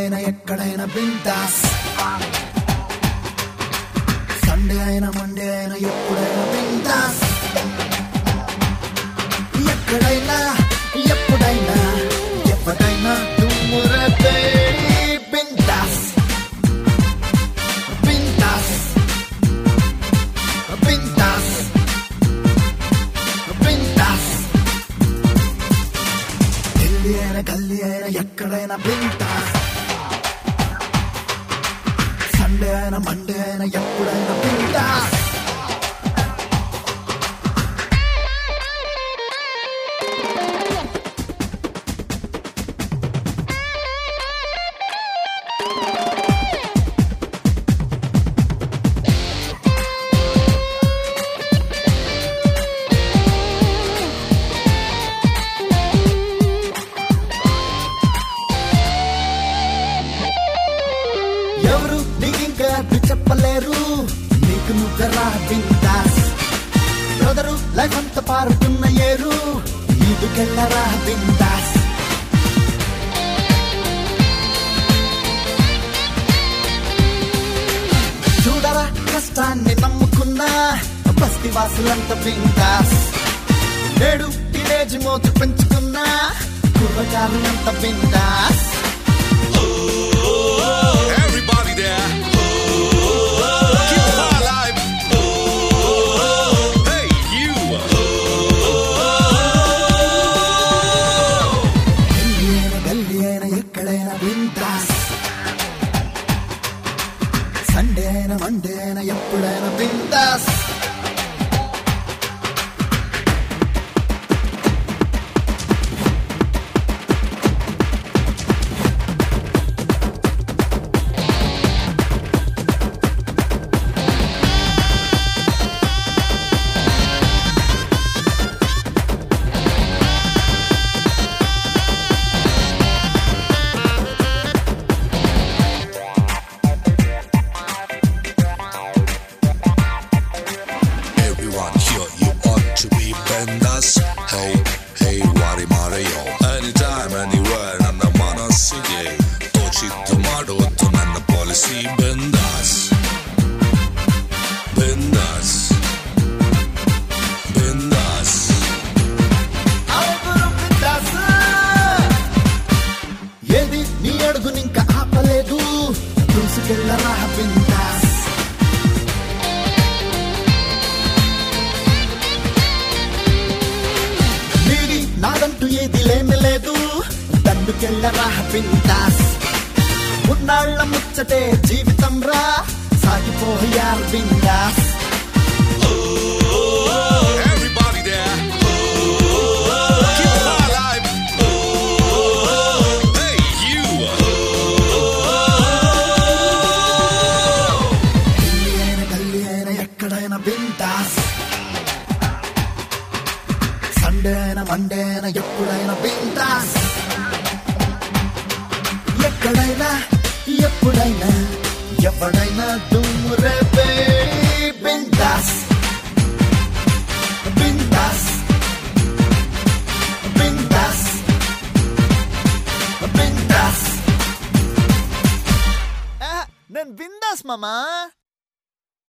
అయినా ఎక్కడైనా బిందాస్ సండే అయినా మండే అయినా ఎప్పుడైనా బిందాస్ ఎక్కడైనా ఎప్పుడైనా ఎవరైనా దుమ్మురపే బిందాస్ బిందాస్ బిందాస్ బిందాస్ ఢిల్లీ అయినా గల్లీ అయినా ఎక్కడైనా బిందాస్ సండే అయినా మండే అయినా ఎప్పుడైనా బిందాస్ ఎవరు నీకింకా అడ్డు చెప్పలేరు నీకు నువ్వెరా బిందాస్ బ్రదరు లైఫ్ అంతా పారుతున్న ఏరు ఈదుకెళ్ళరా బిందాస్ చూడరా కష్టాన్ని నమ్ముకున్నా బస్తి వాసులంతా బిందాస్ నేడు టీనేజ్ మోతు పెంచుకున్నా కుర్రకారులంత బిందాస్ Everybody there. Keep the fire alive. Hey, you. Delhi అయినా గల్లీ అయినా ఎక్కడైనా బిందాస్ సండే అయినా మండే అయినా ఎప్పుడైనా bindaas Everyone here, you ought to be bendas. Hey, hey, wari Mario. Anytime, anywhere, ನನ್ನ ಮನಸ್ಸಿಗೆ ತೋಚಿದ್ದು ಮಾಡುವುದು ನನ್ನ ಪಾಲಿಸಿ ಬೆಂದಾಸ್ ಬೆಂದಾಸ್ ಬೆಂದಾಸ್ అవును బిందాస్ ఏది నీ అడుగునింక ఆపలేదు దూసుకెళ్ళరా బిందాస్ నీది నాదంటూ ఏది లేని లేదు దండుకెళ్ళరా బిందాస్ ఉన్నాళ్ళ ముచ్చటే జీవితం రా సాగిపోయారు bindaas Everybody there. Keep the fire alive. Hey, you. Delhi అయినా గల్లీ అయినా ఎక్కడైనా బిందాస్ సండే అయినా మండే అయినా ఎప్పుడైనా బిందాస్ ఎక్కడైనా ఎప్పుడైనా ఎవడైనా దుమ్ము రేపే బిందాస్ బిందాస్ బిందాస్ బిందాస్ నేను బిందాస్ మామా